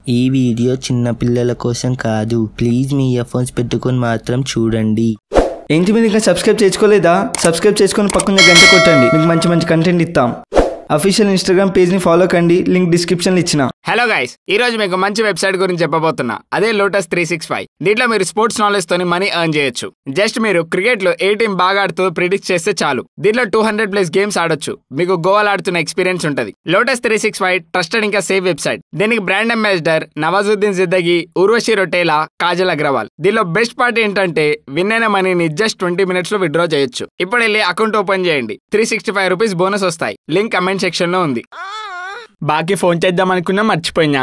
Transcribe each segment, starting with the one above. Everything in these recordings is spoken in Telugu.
ఈ వీడియో చిన్న పిల్లల కోసం కాదు ప్లీజ్ మీ ఇయర్ఫోన్స్ పెట్టుకొని మాత్రం చూడండి ఏంటి మీరు ఇంకా సబ్స్క్రైబ్ చేసుకోలేదా సబ్స్క్రైబ్ చేసుకొని పక్కన గంట కొట్టండి మీకు మంచి మంచి కంటెంట్ ఇస్తాం అఫీషియల్ ఇన్స్టాగ్రామ్ పేజ్ని ఫాలో కండి లింక్ డిస్క్రిప్షన్లో ఇచ్చిన హలో గైస్ ఈ రోజు మీకు మంచి వెబ్సైట్ గురించి చెప్పబోతున్నా అదే లోటస్ త్రీ సిక్స్ ఫైవ్ దీంట్లో మీరు స్పోర్ట్స్ నాలెడ్జ్ తోని మనీ ఎర్న్ చేయొచ్చు జస్ట్ మీరు క్రికెట్ లో ఏ టీం బాగా ఆడుతూ ప్రిడిక్ట్ చేస్తే చాలు దీంట్లో టూ హండ్రెడ్ ప్లస్ గేమ్స్ ఆడొచ్చు మీకు గోవాల్ ఆడుతున్న ఎక్స్పీరియన్స్ ఉంటది lotus three six five trusted ఇంకా సేఫ్ వెబ్సైట్ దీనికి బ్రాండ్ అంబాసిడర్ నవాజుద్దీన్ జిద్దగి ఉర్వశి రొటేలా కాజల్ అగ్రవాల్ దీనిలో బెస్ట్ పార్ట్ ఏంటంటే విన్ అయిన మనీని జస్ట్ ట్వంటీ మినిట్స్ లో విత్డ్రా చేయొచ్చు ఇప్పుడు వెళ్ళి అకౌంట్ ఓపెన్ చేయండి three sixty five rupees bonus వస్తాయి లింక్ కమెంట్ సెక్షన్ లో ఉంది బాకీ ఫోన్ చేద్దాం అనుకున్నా మర్చిపోయినా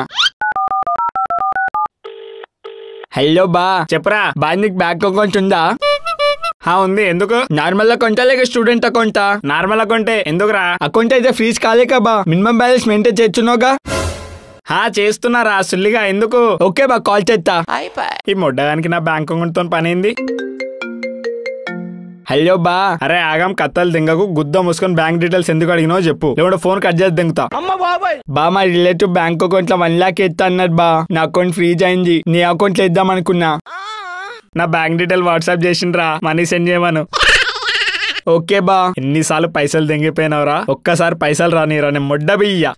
హలో బా చెప్పరా బా నీకు బ్యాంక్ అకౌంట్ ఉందా హా ఉంది ఎందుకు నార్మల్ అకౌంటా లేక స్టూడెంట్ అకౌంటా నార్మల్ అకౌంటే ఎందుకురా అకౌంట్ అయితే ఫీజు కాలేక బా మినిమం బ్యాలెన్స్ మెయింటైన్ చేస్తున్నావుగా హా చేస్తున్నారా సుల్లిగా ఎందుకు ఓకే బా కాల్ చేస్తా ఈ మొడ్డగానికి నా బ్యాంక్ అకౌంట్ తో పని ఏంది హలో బా అరే ఆగం కత్తలు దింగకు గుద్ద మూసుకొని బ్యాంక్ డీటెయిల్స్ ఎందుకు అడిగినావు చెప్పు లేకుంటే ఫోన్ కట్ చేసి దింగుతా బా మా రిలేటివ్ బ్యాంక్ అకౌంట్ లో వన్ లాక్ ఎత్తా అన్నాడు బా నా అకౌంట్ ఫ్రీజ్ అయింది నీ అకౌంట్ లో ఇద్దాం అనుకున్నా నా బ్యాంక్ డీటెయిల్ వాట్సాప్ చేసిండ్రా మనీ సెండ్ చేయమను ఓకే బా ఎన్నిసార్లు పైసలు దింగిపోయినావురా ఒక్కసారి పైసలు రానిరా నేను మొడ్డ బియ్య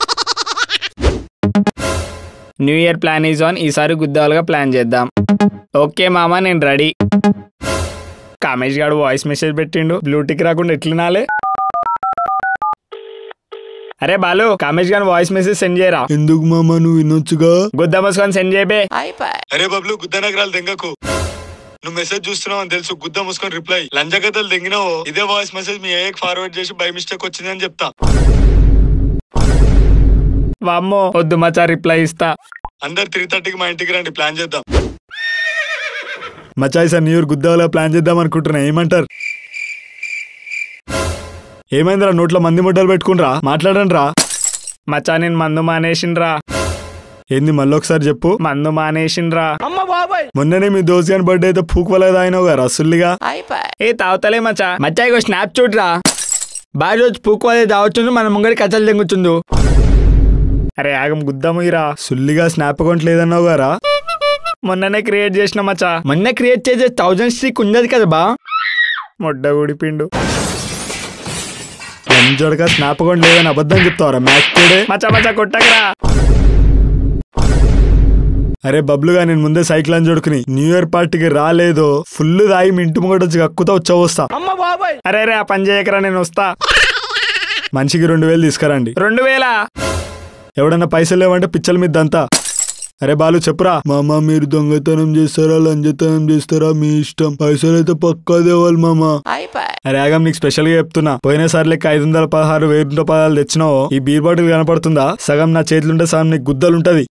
new year plan is on ఈసారి గుద్దాలుగా ప్లాన్ చేద్దాం ఓకే మామ నేను రెడీ కామేష్ గాడు వాయిస్ మెసేజ్ పెట్టిండు బ్లూటిక్ రాకుండా ఎట్లునాలే అరే బాలు కామేష్ గారు వాయిస్ మెసేజ్ సెండ్ చేయరా ఎందుకు మామ నువ్వు వినొచ్చుగా గుద్ద మూసుకొని సెండ్ చేయబే అరే బబ్లు గుద్ద నగరాలు దెంగకు నువ్వు మెసేజ్ చూస్తున్నావు అని తెలుసు గుద్ద మూసుకొని రిప్లై లంజగతలు దెంగినావు ఇదే వాయిస్ మెసేజ్ మీ ఏకి ఫార్వర్డ్ చేసి బై మిస్టేక్ వచ్చిందని చెప్తా వామ్మో వద్దు మచా రిప్లై ఇస్తా అందరు త్రీ థర్టీకి మా ఇంటికి రండి ప్లాన్ చేద్దాం మచాయి సార్ న్యూ ఇయర్ గుద్దావలా ప్లాన్ చేద్దాం అనుకుంటున్నా ఏమంటారు ఏమైందిరా నోట్లో మంది ముడ్డలు పెట్టుకునిరా మాట్లాడండి రా మచా నేను మందు మానేసిండ్రా ఏంది మళ్ళీ ఒకసారి చెప్పు మందు మానేసిండ్రా మొన్ననే మీ దోస్త్ గారి బర్త్డే అయితే పూక్ వల్ల తాగినావు కదా రసుల్లిగా ఏ తాగుతలే మచా మచ్చా ఇగో స్నాప్ చూడరా బాగా రోజు పూకోదే తాగుతుండు మన ముంగడి కథలు తెంగుతుండు అరే ఆగం గుద్దాముయిరా సుల్లిగా స్నాప్ అకౌంట్ లేదన్నావు గారా మొన్ననే క్రియేట్ చేసిన మచ్చా మొన్న క్రియేట్ చేసే థౌజండ్ స్ట్రీక్ ఉండదు కదా బా మొడ్డ ఊడిపిండు ఎంజోడగా స్నాప్ అకౌంట్ లేదని అబద్ధం చెప్తావరా మ్యాచ్ తోడే మచ్చా మచ్చా కొట్టకరా అరే బబ్లుగా నేను ముందే సైకిల్ అని జోడుకుని న్యూ ఇయర్ పార్టీకి రాలేదో ఫుల్ తాగి మీ ఇంటి ముంగట వచ్చి కక్కుతా వచ్చా వస్తా అరే రే ఆ పని చేయకరా నేను వస్తా మనిషికి రెండు వేలు తీసుకురండి రెండు వేల ఎవడన్నా పైసలు లేవంటే పిచ్చల మీద అంతా అరే బాలు చెప్పురా మామ మీరు దొంగతనం చేస్తారా లంజతనం చేస్తారా మీ ఇష్టం పైసలు అయితే పక్కా దేవాలి మామ అరే ఆగం నీకు స్పెషల్ గా చెప్తున్నా పోయినసారి లెక్క ఐదు వందల పదహారు వెయ్యి పదాలు తెచ్చినావు ఈ బీర్ బాటిల్ కనపడుతుందా సగం నా చేతులుంటే సగం నీకు గుద్దలుంటది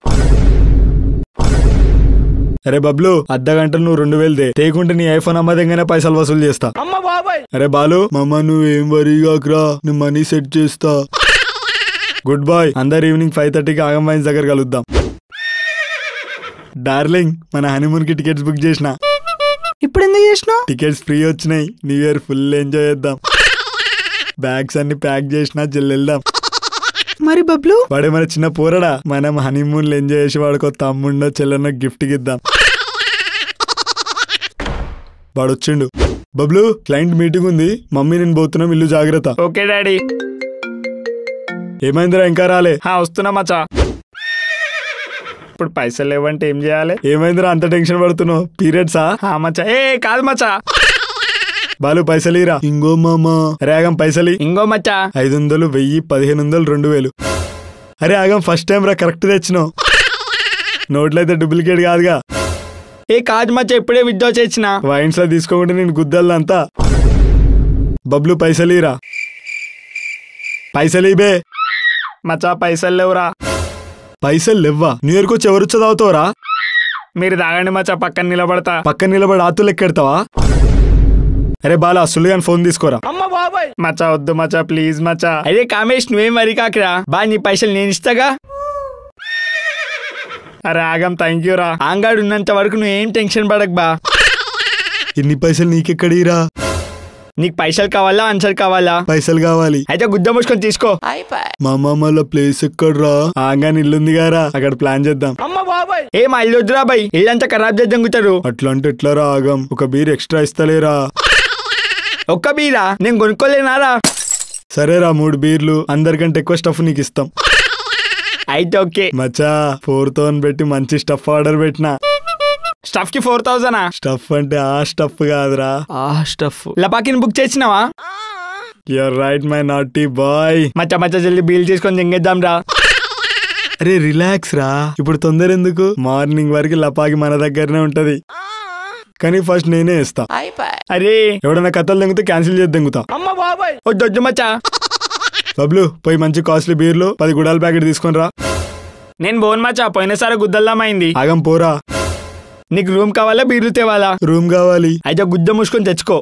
అరే బబ్లు అర్ధ గంట నువ్వు రెండు వేలు దే తేకుంటే నీ ఐఫోన్ అమ్మదంగానే పైసలు వసూలు చేస్తా అరే బాలు మామ నువ్వేం వరీగాకరా నేను మనీ సెట్ చేస్తా గుడ్ బాయ్ అందరు ఈవినింగ్ ఫైవ్ థర్టీకి ఆగం వైన్స్ దగ్గర కలుద్దాం డార్లింగ్ మన హనీమూన్ కి టికెట్స్ బుక్ చేసిన ఇప్పుడు ఎందుకు చేసినావు టికెట్స్ ఫ్రీ వచ్చినాయి న్యూ ఇయర్ ఫుల్ ఎంజాయ్ చేద్దాం బ్యాగ్స్ అన్ని ప్యాక్ చేసిన జల్లు వెళ్దాం మరి బబ్లు వాడే మన చిన్న పోరడా మనం హనీమూన్ ఎంజాయ్ చేసి వాడికి తమ్ముండో చెల్లెనో గిఫ్ట్ ఇద్దాం వాడు వచ్చిండు బబ్లు క్లయింట్ మీటింగ్ ఉంది మమ్మీ నేను పోతున్నాం ఇల్లు జాగ్రత్త ఓకే డాడీ ఏమైందిరా ఇంకా రాలే హా వస్తున్నా మచ్చా ఇప్పుడు పైసలు లేవంటే ఏం చేయాలి ఏమైందిరా అంత టెన్షన్ పడుతున్నావు పీరియడ్సా హా మచ్చా ఏ కాదు మచ్చా బాలు పైసలు ఇరా ఇంగో మామా అరే ఆగం పైసలు ఇంకో మచ్చా ఐదు వందలు వెయ్యి పదిహేను వందలు రెండు వేలు అరే ఆగం ఫస్ట్ టైం రా కరెక్ట్ తెచ్చినావు నోట్లు అయితే డూప్లికేట్ కాదుగా ఏ కాదు మచ్చా ఇప్పుడే విత్డ్రా చేసిన వైన్స్ లో తీసుకోకుండా నేను గుద్దల్లంతా బబ్లు పైసలు ఇరా పైసలు ఇబే మచ్చా పైసలు లేవురా పైసలు లేవ్వా న్యూ ఇయర్కి వచ్చి ఎవరు వచ్చి తాగుతావురా మీరు తాగండి మచ్చా పక్కన నిలబడతా పక్కన నిలబడి ఆతులు ఎక్కెడతావా అరే బాలా అసలు కానీ ఫోన్ తీసుకోరా మచ్చా వద్దు మచ్చా ప్లీజ్ మచ్చా అదే కామేష్ నువ్వేం వరి కాకరా బా నీ పైసలు నేను ఇస్తాగా అరే ఆగం థ్యాంక్ యూ రా ఆంగాడు ఉన్నంత వరకు నువ్వేం టెన్షన్ పడకు బా ఇన్ని పైసలు నీకెక్కడిరా నీకు పైసలు కావాలా ఆన్సర్ కావాలా పైసలు కావాలి అయితే గుద్ద మూసుకొని తీసుకో మామ మళ్ళా ప్లేస్ ఎక్కడ్రా ఆగాని ఇల్లుంది గారా అక్కడ ప్లాన్ చేద్దాం ఏ మా ఇల్లు వద్దురా బాయ్ ఇల్లంతా ఖరాబ్ చేద్దాం గుతారు అట్లా అంటే ఎట్లా రా ఆగం ఒక బీర్ ఎక్స్ట్రా ఇస్తలేరా ఒక్క బీరా నేను కొనుక్కోలేనారా సరేరా మూడు బీర్లు అందరికంటే ఎక్కువ స్టఫ్ నీకు ఇస్తాం అయితే ఓకే మచ్చా ఫోర్ థౌసండ్ పెట్టి మంచి స్టఫ్ ఆర్డర్ పెట్టినా స్టఫ్ కి ఫోర్ థౌసండ్ స్టఫ్ అంటే ఆ స్టఫ్ కాదురా ఆ స్టఫ్ లపాకిని బుక్ చేసినావా you're right my naughty boy మచ్చ మచ్చ జల్ది బిల్ తీసుకొని తింగేద్దాం రా అరే రిలాక్స్ రా ఇప్పుడు తొందర ఎందుకు మార్నింగ్ వరకు లపాకి మన దగ్గరనే ఉంటది కానీ ఫస్ట్ నేనే ఇస్తా అరే ఎవడన్నా కథలు దెంగితే క్యాన్సిల్ చేసి దెంగుతా వద్దు వద్దు మచ్చా బబ్లు పోయి మంచి కాస్ట్లీ బీర్లు పది గుడాల ప్యాకెట్ తీసుకొని రా నేను బోన్ మచ్చా పోయినసారి గుద్దల్దామైంది ఆగం పోరా నీకు రూమ్ కావాలా బీర్లు తేవాలా రూమ్ కావాలి అయితే గుద్ద మూసుకొని తెచ్చుకో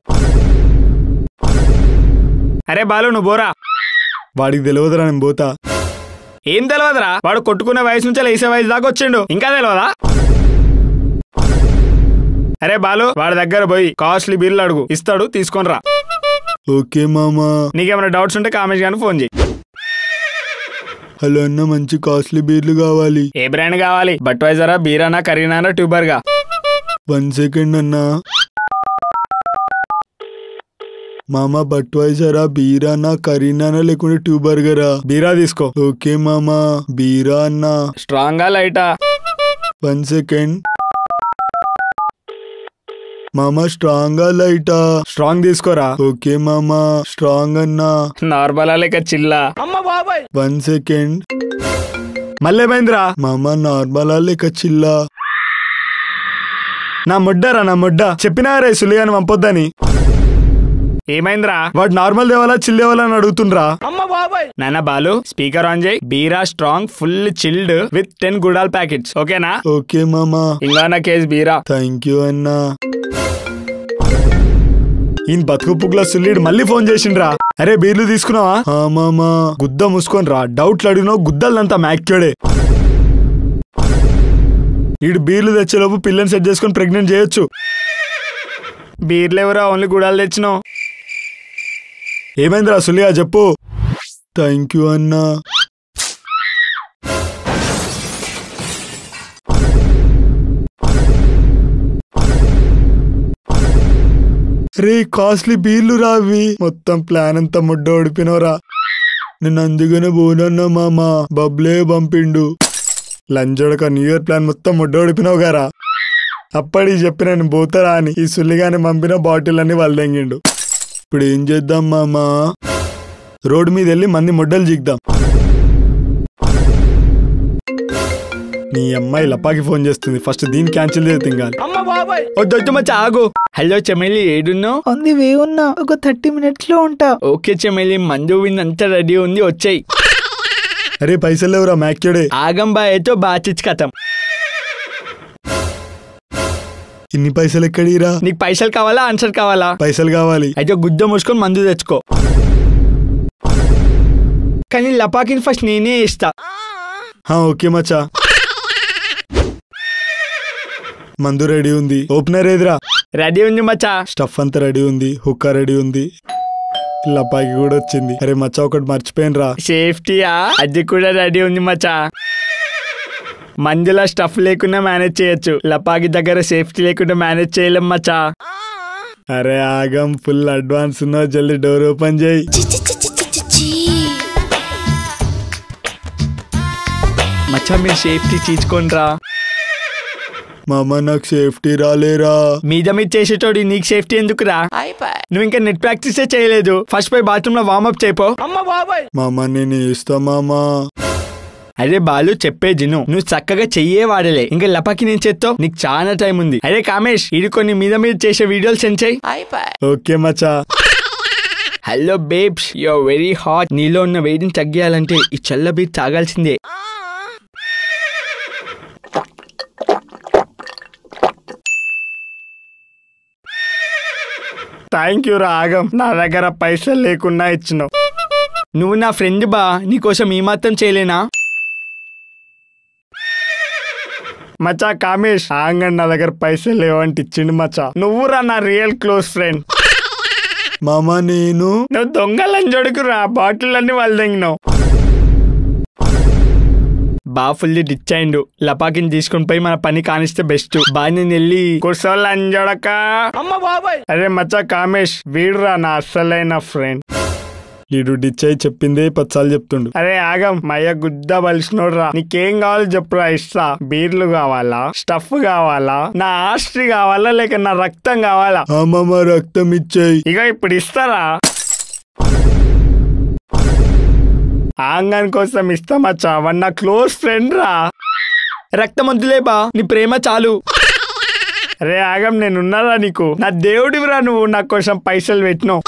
అరే బాలు నువ్వు బోరా వాడికి తెలియదురా నేను పోతా ఏం తెలియదురా వాడు కొట్టుకునే వయసు నుంచి లేసే వయసు దాకా వచ్చిండు ఇంకా తెలియదా అరే బాలు వాడి దగ్గర పోయి కాస్ట్లీ బిల్లు అడుగు ఇస్తాడు తీసుకొని రా ఓకే మామా నీకేమైనా డౌట్స్ ఉంటే కామెంట్స్ కానీ ఫోన్ చేయి హలో అన్న మంచి కాస్ట్లీ బీర్లు కావాలి ఏ బ్రాండ్ కావాలి బట్ వైజరా బీరానా కరీనానా ట్యూబర్ గా వన్ సెకండ్ అన్నా మామా బట్వైజరా బీరానా కరీనానా లేకుంటే ట్యూబ్ బర్గరా బీరా తీసుకో ఓకే మామా బీరా అన్నా స్ట్రాంగ్ గా లైటా వన్ సెకండ్ మామా స్ట్రాంగ్ లైటా స్ట్రాంగ్ తీసుకోరా ఓకే మామా స్ట్రాంగ్ అన్నా నార్మల్ లేక చిల్లా వన్ సెకండ్ మళ్ళీ ఏమైందిరా మామా నార్మల్ లేక చిల్లా నా ముడ్డరా నా ముడ్డ చెప్పినా రే సులిగాని పంపొద్దని ఏమైందిరా వాడు నార్మల్ దేవాలా చిల్ దేవాలా అని అడుగుతుండ్రా నాన్న బాలు స్పీకర్ ఆన్ చేయి బీరా strong full chilled with ten గుడాల్ ప్యాకెట్స్ ఓకేనా ఓకే మామా ఇంకా నా కేస్ బీరా థ్యాంక్ యూ అన్నా ఈయన బతుకు పుగ్ల సుల్లీడు మళ్ళీ ఫోన్ చేసిండ్రా అరే బీర్లు తీసుకున్నావా హా మామా గుద్ద మూసుకొని రా డౌట్లు అడిగినావు గుద్దలంతా మ్యాక్యోడే ఈడు బీర్లు తెచ్చేలోపు పిల్లని సెట్ చేసుకొని ప్రెగ్నెంట్ చేయొచ్చు బీర్లు ఎవరా ఓన్లీ గుడాలు తెచ్చినావు ఏమైందిరా సులియా చెప్పు థ్యాంక్ యూ అన్నా రే కాస్ట్లీ బీర్లు రావి మొత్తం ప్లాన్ అంతా ముడ్డ ఓడిపినవరా నేను అందుకనే పోనన్నా మామా బబ్లే పంపిండు లంజోడక న్యూ ఇయర్ ప్లాన్ మొత్తం ముడ్డ ఓడిపినావు గారా అప్పటి చెప్పిన నేను పోతారా అని ఈ సుల్లిగాని పంపిన బాటిల్ అన్ని వాళ్ళు తెంగిండు ఇప్పుడు ఏం చేద్దాం మామా రోడ్ మీద వెళ్ళి మంది ముడ్డలు జిగ్దాం నీ అమ్మాయి లపాకి ఫోన్ చేస్తుంది ఫస్ట్ దీన్ని క్యాన్సిల్ చేసి తింగాలి వద్దొద్దు మచ్చ ఆగు హలో చెమెలి ఏడున్నావు ఉంది వే ఉన్నా ఒక థర్టీ మినిట్స్ లో ఉంటా ఓకే చెమెలి మందు విన్ అంతా రెడీ ఉంది వచ్చాయి అరే పైసలు లేవురా మ్యాక్యుడే ఆగం బాయ్తో బాచిచ్ కథం ఇన్ని పైసలు ఎక్కడిరా నీకు పైసలు కావాలా ఆన్సర్ కావాలా పైసలు కావాలి అయితే గుద్ద మూసుకొని మందు తెచ్చుకో కానీ లపాకిని ఫస్ట్ నేనే ఇస్తా హా ఓకే మచ్చా మందు రెడీ ఉంది ఓపెనర్ ఏదిరా రెడీ ఉంది మచ్చా స్టఫ్ అంతా రెడీ ఉంది హుక్కా రెడీ ఉంది లపాకి కూడా వచ్చింది అరే మచ్చా ఒకటి మర్చిపోయినరా సేఫ్టీయా అది కూడా రెడీ ఉంది మచ్చా మందులో స్టఫ్ లేకుండా మేనేజ్ చేయొచ్చు లపాకి దగ్గర సేఫ్టీ లేకుండా మేనేజ్ చేయలేం మచ్చా అరే ఆగం ఫుల్ అడ్వాన్స్ ఉన్నావు జల్దీ డోర్ ఓపెన్ చేయి మచ్చా మీరు సేఫ్టీ తీసుకోండిరా మామ నాకు సేఫ్టీ రాలేరా మీద మీద చేసేటోడి నీకు సేఫ్టీ ఎందుకురా నువ్వు ఇంకా నెట్ ప్రాక్టీసే చేయలేదు ఫస్ట్ పోయి బాత్రూమ్ లో వార్మప్ చేయిపో మామ నేను ఇస్తా మామా అరే బాలు చెప్పే జిను నువ్వు చక్కగా చెయ్యే వాడలే ఇంకా లపాకి నేను చేత్తావు నీకు చాలా టైం ఉంది అరే కామేష్ ఇది కొన్ని మీద మీద చేసే వీడియోలు సెండ్ చేయి ఓకే మచ్చా hello babes you very hot నీలో ఉన్న వేడిని తగ్గియాలంటే ఈ చల్ల బీర్ తాగాల్సిందే థ్యాంక్ యూ రాగం నా దగ్గర పైసలు లేకుండా ఇచ్చినావు నువ్వు నా ఫ్రెండ్ బా నీకోసం ఈ మాత్రం చేయలేనా మచ్చా కామేష్ ఆంగన్ నా దగ్గర పైసలు లేవంటే ఇచ్చిండు మచ్చా నువ్వురా నా రియల్ క్లోజ్ ఫ్రెండ్ మామ నేను నువ్వు దొంగలని జోడుకురా బాటిల్ అన్ని వాళ్ళు తెంగినావు బా ఫుల్ డిచ్ అయిండు లపాకిని తీసుకుని పోయి మన పని కానిస్తే బెస్ట్ బా నేను వెళ్ళి కుర్సోళ్ళు అంజోడక అమ్మ బాబాయ్ అరే మచ్చా కామేష్ వీడురా నా అస్సలైన ఫ్రెండ్ వీడు డిచ్ అయి చెప్పిందే పచ్చాలు చెప్తుండు అరే ఆగం మయ్య గుద్ద బలిసినోడ్రా నీకేం కావాలో చెప్పురా ఇస్తా బీర్లు కావాలా స్టఫ్ కావాలా నా ఆస్ట్రి కావాలా లేక నా రక్తం కావాలా ఆ మామ రక్తం ఇచ్చాయి ఇక ఇప్పుడు ఇస్తారా ఆంగన్ కోసం ఇస్తామచ్చా వాడు నా క్లోజ్ ఫ్రెండ్ రా రక్తం వద్దులే బా నీ ప్రేమ చాలు అరే ఆగం నేనున్నారా నీకు నా దేవుడివిరా నువ్వు నా కోసం పైసలు పెట్టినావు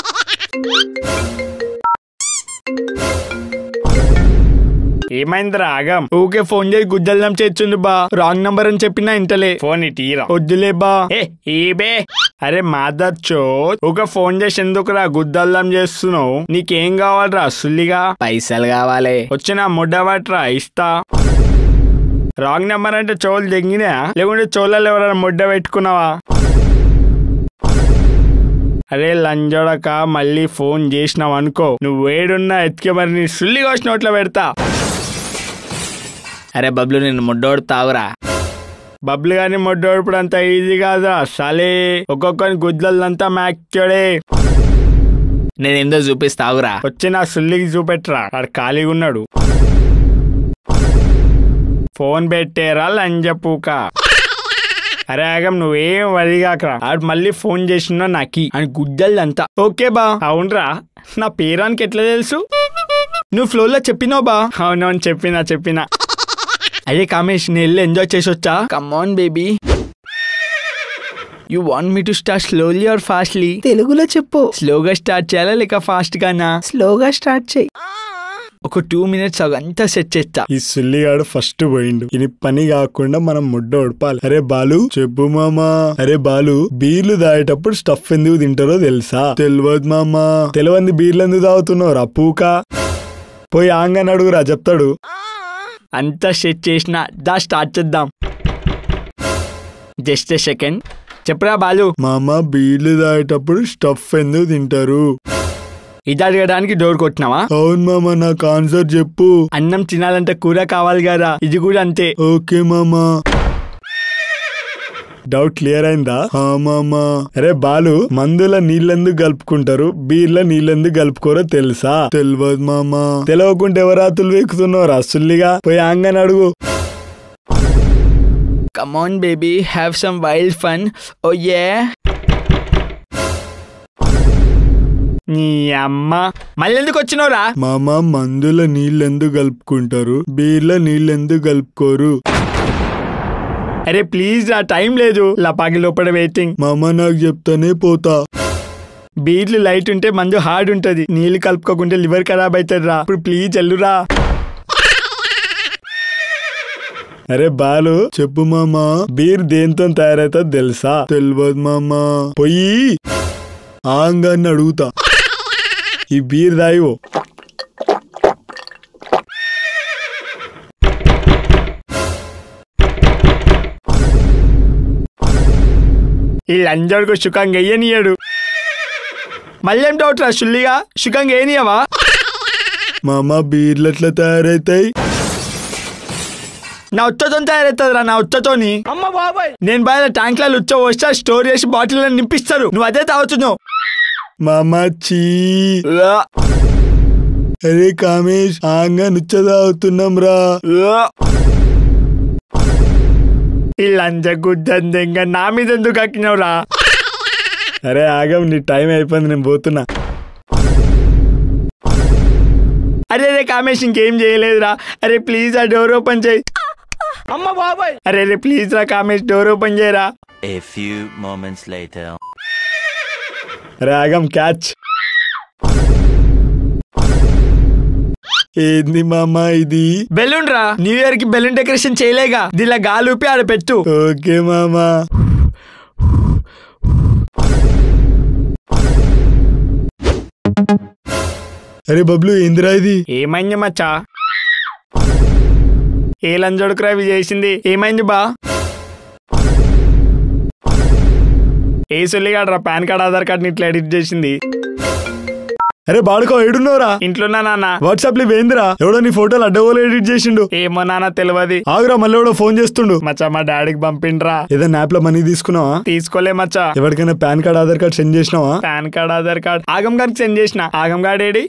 ఏమైందిరా ఆగం ఊకే ఫోన్ చేసి గుజ్జల్లం చేర్చుంది బా రాంగ్ నంబర్ అని చెప్పినా ఇంటలే ఫోన్ ఇటీరా వద్దులే బా ఏ ఈబే అరే మాదర్ చో ఒక ఫోన్ చేసి ఎందుకురా గుద్దల్లం చేస్తున్నావు నీకేం కావాలరా సుల్లిగా పైసలు కావాలి వచ్చిన ముడ్డబట్రా ఇస్తా రాంగ్ నెంబర్ అంటే చోలు తెంగినా లేకుంటే చోళ్ళలో ఎవరైనా ముడ్డ పెట్టుకున్నావా అరే లంజోడక మళ్ళీ ఫోన్ చేసినావు అనుకో నువ్వు వేడున్నా ఎత్తికే మరి నీ సుల్లి కోసి నోట్లో పెడతా అరే బబ్లు నేను ముడ్డోడు తావురా బబ్లు గాని మొడ్డోడుపుడు అంత ఈజీ కాదా సలే ఒక్కొక్కని గుడ్లంతా మ్యాక్చోడే నేనేందో చూపిస్తావురా వచ్చి నా సుల్లికి చూపెట్టరా వాడు ఖాళీగా ఉన్నాడు ఫోన్ పెట్టేరా లంజపూక అరే ఆగం నువ్వేం వరిగాకరా ఆడు మళ్ళీ ఫోన్ చేసినా నాకి అని గుడ్డలంతా ఓకే బా అవునరా నా పేరానికి ఎట్లా తెలుసు నువ్వు ఫ్లోలో చెప్పినావు బా అవునవును చెప్పినా చెప్పినా అదే కామేష్ నేను వెళ్ళి ఎంజాయ్ చేసి వచ్చా come on baby you want me to start slowly or fastly తెలుగులో చెప్పు స్లోగా స్టార్ట్ చేయాలా లేక ఫాస్ట్ గానా స్లోగా స్టార్ట్ చేయి ఒక టూ మినిట్స్ అవంతా సెట్ చేస్తా ఈ సుల్లిగాడు ఫస్ట్ పోయిండు ఇది పని కాకుండా మనం ముడ్డ ఉడపాలి అరే బాలు చెప్పు మామా అరే బాలు బీర్లు తాగేటప్పుడు స్టఫ్ ఎందుకు తింటారో తెలుసా తెలియదు మామా తెలియంది బీర్లు ఎందుకు తాగుతున్నావు రా పూక పోయి ఆంగన్ అడుగురా చెప్తాడు అంతా సెట్ చేసిన దా స్టార్ట్ చేద్దాం జస్ట్ సెకండ్ చెప్పరా బాలు మామ బీర్లు తాగేటప్పుడు స్టఫ్ ఎందుకు తింటారు ఇది అడగడానికి డోర్ కొట్టినావా అవును మామ నాకు ఆన్సర్ చెప్పు అన్నం తినాలంటే కూర కావాలి కదా ఇది కూడా అంతే ఓకే మామా డౌట్ క్లియర్ అయిందా హా మామా అరే బాలు మందుల నీళ్ళెందుకు కలుపుకుంటారు బీర్ల నీళ్ళెందుకు కలుపుకోరో తెలుసా తెలియదు మామా తెలియకుంటే ఎవరాతులు వేకుతున్నావు అసలుగా పోయి ఆంగన్ అడుగు come on baby have some wild fun ఓ ఏ నీ అమ్మ మళ్ళీ ఎందుకు వచ్చినావురా మామ మందుల నీళ్ళెందుకు కలుపుకుంటారు బీర్ల నీళ్ళెందుకు కలుపుకోరు అరే ప్లీజ్ రా టైం లేదు లపాకి లోపల వెయిటింగ్ మామ నాకు చెప్తానే పోతా బీర్లు లైట్ ఉంటే మందు హార్డ్ ఉంటది నీళ్ళు కలుపుకోకుంటే లివర్ ఖరాబ్ అవుతుంది రా ఇప్పుడు ప్లీజ్ ఎల్లురా అరే బాలు చెప్పు మామా బీర్ దేంతో తయారైతే తెలుసా తెలియదు మామా పొయ్యి ఆంగాన్ని అడుగుతా ఈ బీర్ దాయివో ఈ లంజోడుకు సుఖంగా వెయ్యనియడు మళ్ళీ ఏం డౌట్ రా సుల్లిగా సుఖంగా ఏనియవా మామా బీర్లు ఎట్లా తయారైతాయి నా ఉచ్చతో తయారవుతుంది రా నా ఉచ్చతోని అమ్మ బాబాయ్ నేను బయట ట్యాంక్లలో ఉచ్చ వస్తా స్టోర్ చేసి బాటిల్ నింపిస్తారు నువ్వు అదే తాగుతున్నావు మామా చీ అరే కామేష్ ఆంగా నుచ్చ తాగుతున్నాం రా ఈ లంజ గుద్దంగా నా మీద ఎందుకు అక్కినావు రా అరే ఆగం నీ టైం అయిపోయింది నేను పోతున్నా అరే రే కామేష్ ఇంకేం చేయలేదురా అరే ప్లీజ్ ఆ డోర్ ఓపెన్ చేయి అమ్మ బాబాయ్ అరే రే ప్లీజ్ రా కామేష్ డోర్ ఓపెన్ చేయరా A few moments later. అరే ఆగం క్యాచ్ ఏంది మామా ఇది బెలూన్ రా న్యూ ఇయర్ కి బెలూన్ డెకరేషన్ చేయలేగా దీనిలో గాలూపి ఆడ పెట్టు ఓకే మామా అరే బబ్లు ఏందిరా ఇది ఏమైంది మచ్చా ఏ లంజోడుకురా ఇవి చేసింది ఏమైంది బా ఏ సుల్లిగాడు రా పాన్ కార్డ్ ఆధార్ కార్డ్ ఇట్లా ఎడిట్ చేసింది అరే బాడుకో ఏడున్నావురా ఇంట్లోనా నాన్న వాట్సాప్ లో వేందిరా ఎవడో నీ ఫోటోలు అడ్డగోలు ఎడిట్ చేసిండు ఏమో నాన్న తెలియదు ఆగురా మళ్ళీ ఎవడో ఫోన్ చేస్తుండు మచ్చా మా డాడీకి పంపిండ్రా ఏదైనా యాప్ లో మనీ తీసుకున్నావా తీసుకోలే మచ్చా ఎవరికైనా PAN card Aadhaar card send చేసినావా పాన్ కార్డ్ ఆధార్ కార్డ్ ఆగం గారికి సెండ్ చేసిన ఆగం గారు ఏడి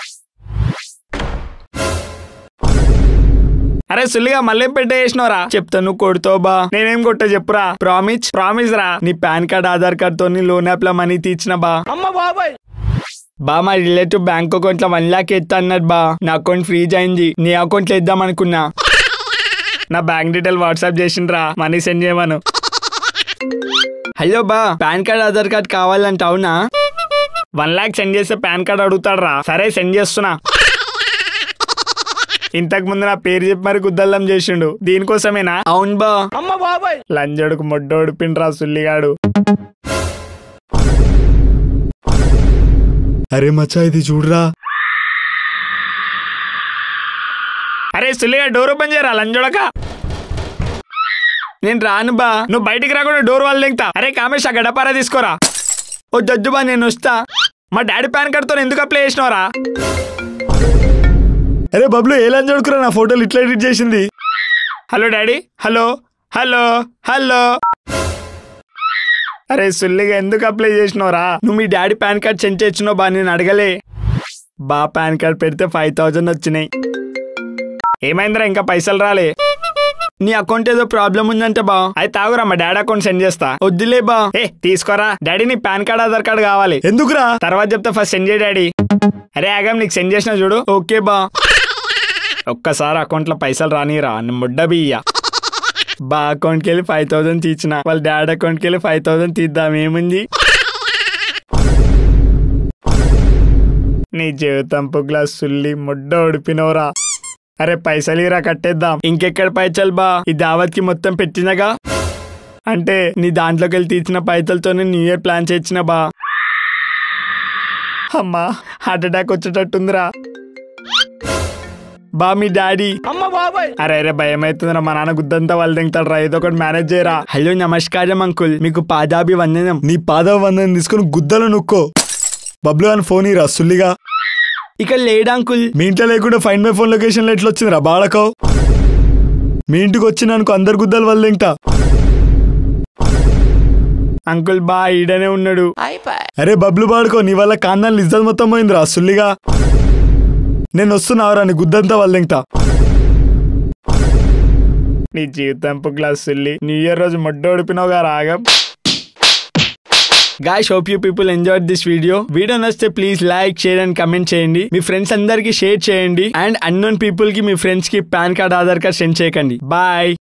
అరే సుల్లిగా మళ్ళీ పెట్టేసినవరా చెప్తా నువ్వు కొడుతావు బా నేనేం కొట్టా చెప్పురా ప్రామిస్ ప్రామిస్ రా నీ పాన్ కార్డ్ ఆధార్ కార్డ్ తో లోన్ యాప్ లో మనీ తీర్చిన బా అమ్మ బాబాయ్ బా మా రిలేటివ్ బ్యాంక్ అకౌంట్ లో వన్ లాక్ ఎత్తా అన్నాడు బా నా అకౌంట్ ఫ్రీజ్ అయింది నీ అకౌంట్ లో ఇద్దాం అనుకున్నా నా బ్యాంక్ డీటెయిల్ వాట్సాప్ చేసిండ్రా మనీ సెండ్ చేయమను హలో బా పాన్ కార్డ్ ఆధార్ కార్డ్ కావాలంట అవునా వన్ లాక్ సెండ్ చేస్తే పాన్ కార్డ్ అడుగుతాడు రా సరే సెండ్ చేస్తున్నా ఇంతకు ముందు నా పేరు చెప్పి మరి గుద్దల్లం చేసిండు దీనికోసమేనా అవును బా అమ్మ బాబాయ్ లంజడుకు మొడ్డోడు పిండ్రా సుల్లిగాడు అరే మచ్చా ఇది చూడరా అరే సుల్లిగా డోర్ ఓపెన్ చేయరా లంజోడక నేను రాను బా నువ్వు బయటికి రాకుండా డోర్ వాళ్ళు దింగుతా అరే కామేష్ ఆ గడపారా తీసుకోరా ఓ జడ్జు బా నేను వస్తా మా డాడీ పాన్ కార్డ్ తో ఎందుకు అప్లై చేసినవరా అరే బబ్లు ఏ లంచ్ అడుకురా నా ఫోటోలు ఇట్లా ఎడిట్ చేసింది hello daddy hello hello hello అరే సుల్లిగా ఎందుకు అప్లై చేసినవరా నువ్వు మీ డాడీ పాన్ కార్డ్ సెండ్ చేసినావు బా నేను అడగలే బా పాన్ కార్డ్ పెడితే ఫైవ్ థౌజండ్ వచ్చినాయి ఏమైందిరా ఇంకా పైసలు రాలే నీ అకౌంట్ ఏదో ప్రాబ్లం ఉందంటే బా అయితే తాగురా మా డాడీ అకౌంట్ సెండ్ చేస్తా వద్దులే బా ఏ తీసుకోరా డాడీ నీ పాన్ కార్డ్ ఆధార్ కార్డ్ కావాలి ఎందుకురా తర్వాత చెప్తా ఫస్ట్ సెండ్ చేయ డాడీ అరే ఆగం నీకు సెండ్ చేసిన చూడు ఓకే బా ఒక్కసారి అకౌంట్ లో పైసలు రానిరా ముడ్డ బియ్య బా అకౌంట్ కి వెళ్ళి ఫైవ్ థౌసండ్ తీసిన వాళ్ళ డాడీ అకౌంట్ కి వెళ్ళి ఫైవ్ థౌసండ్ తీద్దాం ఏముంది నీ జీవితం పుగ్లా సుల్లి ముడ్డ ఉడిపినవరా అరే పైసలు ఇరా కట్టేద్దాం ఇంకెక్కడ పైసలు బా ఈ దావత్ కి మొత్తం పెట్టినగా అంటే నీ దాంట్లోకి వెళ్ళి తీసిన పైసలతోనే న్యూ ఇయర్ ప్లాన్ చేసిన బా అమ్మా హార్ట్ అటాక్ వచ్చేటట్టుందిరా బా మీ డాడీ అమ్మ బాబాయ్ అరే అరే భయం అవుతుందిరా మా నాన్న గుద్దంతా వాళ్ళు తింటాడు రా ఏదో ఒకటి మేనేజ్ చేయరా హలో నమస్కారం అంకుల్ మీకు పాదాభి వందనం నీ పాదం వందని తీసుకుని గుద్దలు నొక్కో బబ్లు అని ఫోన్ ఇరా సుల్లిగా ఇక లేడు అంకుల్ మీ ఇంట్లో లేకుండా ఫైన్ మై ఫోన్ లొకేషన్ లో ఎట్లా వచ్చిందిరా బాడకో మీ ఇంటికి వచ్చిన అనుకో అందరు గుద్దలు వాళ్ళు తింటా అంకుల్ బా ఈడనే ఉన్నాడు అరే బబ్లు బాడుకో నీ వల్ల కాందాలు ఇజ్జత్ మొత్తం పోయిందిరా సుల్లిగా నేను వస్తున్నావురా నీ గుద్దంతా వాళ్ళు తింటా నీ జీవితం గ్లాస్ సుల్లి న్యూ ఇయర్ రోజు మొడ్డ ఓడిపినావుగా రాగం guys hope you people enjoy this video video నచ్చితే please like share and comment చేయండి మీ ఫ్రెండ్స్ అందరికి షేర్ చేయండి అండ్ అన్నోన్ పీపుల్ కి మీ ఫ్రెండ్స్ కి PAN card Aadhaar card send చేయకండి బాయ్